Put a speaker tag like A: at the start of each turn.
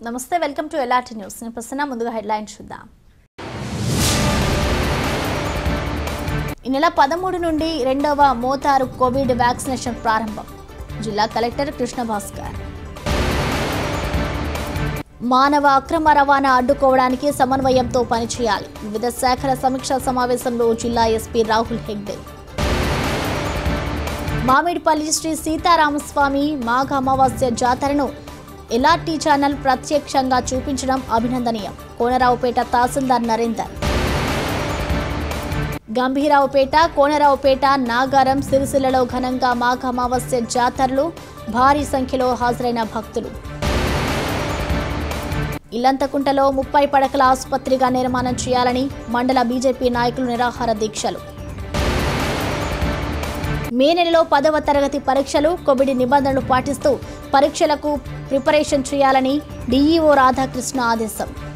A: నమస్తే welcome to ఎలాంటి news నేను ప్రసన్న ముందుగా హెడ్లైన్స్ చూద్దాం ఈ నెల పదమూడు నుండి రెండవ మోతారు కోవిడ్ వ్యాక్సినేషన్ ప్రారంభం జిల్లా కలెక్టర్ కృష్ణ భాస్కర్ మానవ అక్రమ రవాణా అడ్డుకోవడానికి సమన్వయంతో పనిచేయాలి వివిధ శాఖల సమీక్షా సమావేశంలో జిల్లా ఎస్పీ రాహుల్ హెగ్డే మామిడిపల్లి శ్రీ సీతారామస్వామి మాఘ అమావాస్య జాతరను ఎల్ఆర్టీ ఛానల్ ప్రత్యక్షంగా చూపించడం అభినందనీయం కోనరావుపేట తహసీల్దార్ నరేందర్ గంభీరావుపేట కోనరావుపేట నాగారం సిరిసిల్లలో ఘనంగా మాఘ అమావాస్య జాతరలు భారీ సంఖ్యలో హాజరైన భక్తులు ఇల్లంతకుంటలో ముప్పై పడకల ఆసుపత్రిగా నిర్మాణం చేయాలని మండల బీజేపీ నాయకులు నిరాహార దీక్షలు మే నెలలో పదవ తరగతి పరీక్షలు కోవిడ్ నిబంధనలు పాటిస్తూ పరీక్షలకు ప్రిపరేషన్ చేయాలని డీఈఓ రాధాకృష్ణ ఆదేశం